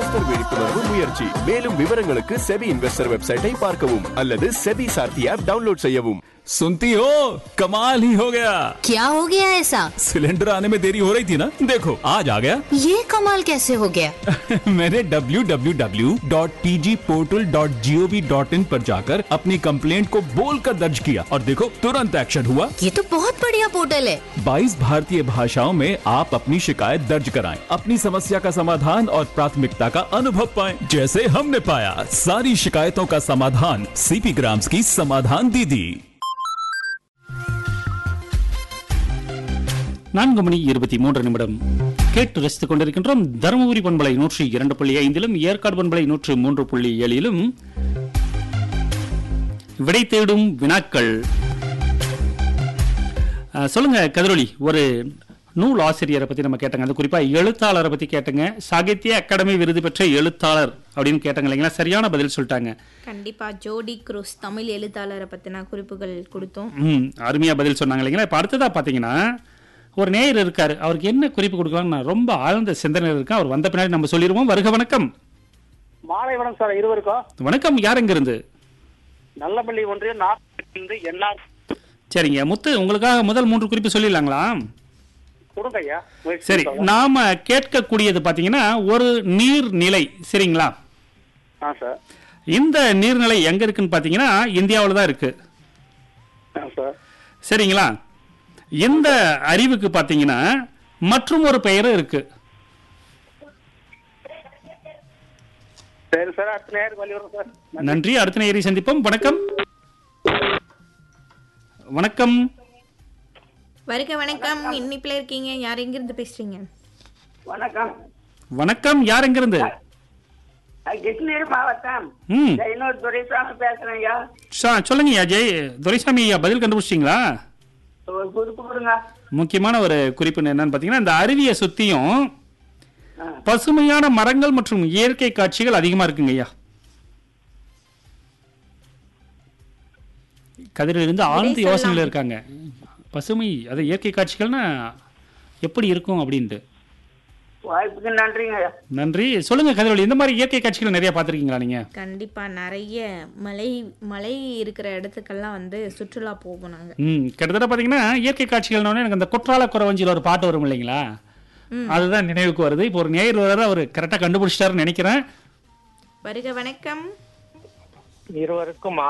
Investor விழிப்புணர்வு முயற்சி மேலும் விவரங்களுக்கு செபி இன்வெஸ்டர் வெப்சைட்டை பார்க்கவும் அல்லது செபி சார்த்தி ஆப் டவுன்லோட் செய்யவும் सुनती हो कमाल ही हो गया क्या हो गया ऐसा सिलेंडर आने में देरी हो रही थी ना देखो आज आ गया ये कमाल कैसे हो गया मैंने www.pgportal.gov.in पर जाकर अपनी कंप्लेंट को बोलकर दर्ज किया और देखो तुरंत एक्शन हुआ ये तो बहुत बढ़िया पोर्टल है 22 भारतीय भाषाओं में आप अपनी शिकायत दर्ज कराएं, अपनी समस्या का समाधान और प्राथमिकता का अनुभव पाएं, जैसे हमने पाया सारी शिकायतों का समाधान सीपी ग्राम्स की समाधान दीदी நான்கு மணி இருபத்தி மூன்று நிமிடம் கேட்டு ரசித்துக் கொண்டிருக்கின்றோம் தருமபுரி பண்பலை நூற்றி இரண்டு புள்ளி ஐந்திலும் ஏற்காடு பண்பலை நூற்று மூன்று புள்ளி ஏழிலும் விடை தேடும் வினாக்கள் அஹ், சொல்லுங்க கதிரொலி ஒரு நூல் ஆசிரியரை பத்தி நம்ம கேட்டங்க அது குறிப்பா எழுத்தாளரை பத்தி கேட்டங்க சாகித்ய அகாடமி விருது பெற்ற எழுத்தாளர் அப்படின்னு கேட்டாங்க இல்லைங்களா சரியான பதில் சொல்லிட்டாங்க கண்டிப்பா ஜோடி குரூஸ் தமிழ் எழுத்தாளரை பத்தின குறிப்புகள் கொடுத்தோம் ம் அருமையா பதில் சொன்னாங்க இல்லைங்களா இப்போ அடுத்ததா பார்த்தீங்கன்னா ஒரு நேயர் இருக்காரு அவருக்கு என்ன குறிப்பு கொடுக்கலாம்னு நான் ரொம்ப ஆழ்ந்த சிந்தனையில் இருக்கேன் அவர் வந்த பின்னாடி நம்ம சொல்லிடுவோம் வருக வணக்கம் மாலை வணக்கம் சார் இருவருக்கும் வணக்கம் யார் எங்க இருந்து நல்லப்பள்ளி ஒன்றியம் நார்த்து என்ஆர் சரிங்க முத்து உங்களுக்காக முதல் மூன்று குறிப்பு சொல்லிடலாங்களா கொடுங்க ஐயா முயற்சி சரி பண்ணுங்க. நாம கேட்கக்கூடியது பார்த்தீங்கன்னா ஒரு நீர்நிலை சரிங்களா ஆ சார் இந்த நீர்நிலை எங்க இருக்குன்னு பார்த்தீங்கன்னா இந்தியாவில் தான் இருக்கு ஆ சார் சரிங்களா இந்த அறிவுக்கு பார்த்தீங்கன்னா மற்றும் ஒரு பெயரும் இருக்கு சரி சார் அடுத்த நேருக்கு வழி வரும் சார் நன்றி அடுத்த நேயரை சந்திப்போம் வணக்கம் வணக்கம் வருக வணக்கம் இன்னிப்பில் இருக்கீங்க யார் எங்கிருந்து பேசுறீங்க வணக்கம் வணக்கம் யார் எங்கிருந்து நான் கிருஷ்ணகிரி மாவட்டம் ம் இன்னொரு துரைசாமி பேசுறேன் ஐயா சா- சொல்லுங்க ஐயா ஜெய் துரைசாமி ஐயா பதில் கண்டுபிடிச்சிங்களா ஒரு குறிப்பு கொடுங்க முக்கியமான ஒரு குறிப்பு என்னன்னு பார்த்தீங்கன்னா இந்த அருவியை சுத்தியும் ஆ. பசுமையான மரங்கள் மற்றும் இயற்கை காட்சிகள் அதிகமா இருக்குங்க ஐயா கதிரிலிருந்து ஆழ்ந்த சொல்லலாம். யோசனையில் இருக்காங்க பசுமை அது இயற்கை காட்சிகள்னா எப்படி இருக்கும் அப்படின்ட்டு வாய்ப்புக்கு நன்றிங்க ஐயா நன்றி சொல்லுங்க கதிரொலி இந்த மாதிரி இயற்கை காட்சிகள் நிறைய பார்த்திருக்கீங்களா நீங்க கண்டிப்பா நிறைய மலை மலை இருக்கிற இடத்துக்கெல்லாம் வந்து சுற்றுலா போவோம் நாங்க ம் கிட்டத்தட்ட பார்த்தீங்கன்னா இயற்கை காட்சிகள்னோடனே எனக்கு அந்த குற்றால குறவஞ்சியில் ஒரு பாட்டு வரும் இல்லைங்களா அதுதான் நினைவுக்கு வருது இப்போ ஒரு நேயர் வர அவர் கரெக்டாக கண்டுபிடிச்சிட்டாருன்னு நினைக்கிறேன் வருக வணக்கம் இருவருக்கும்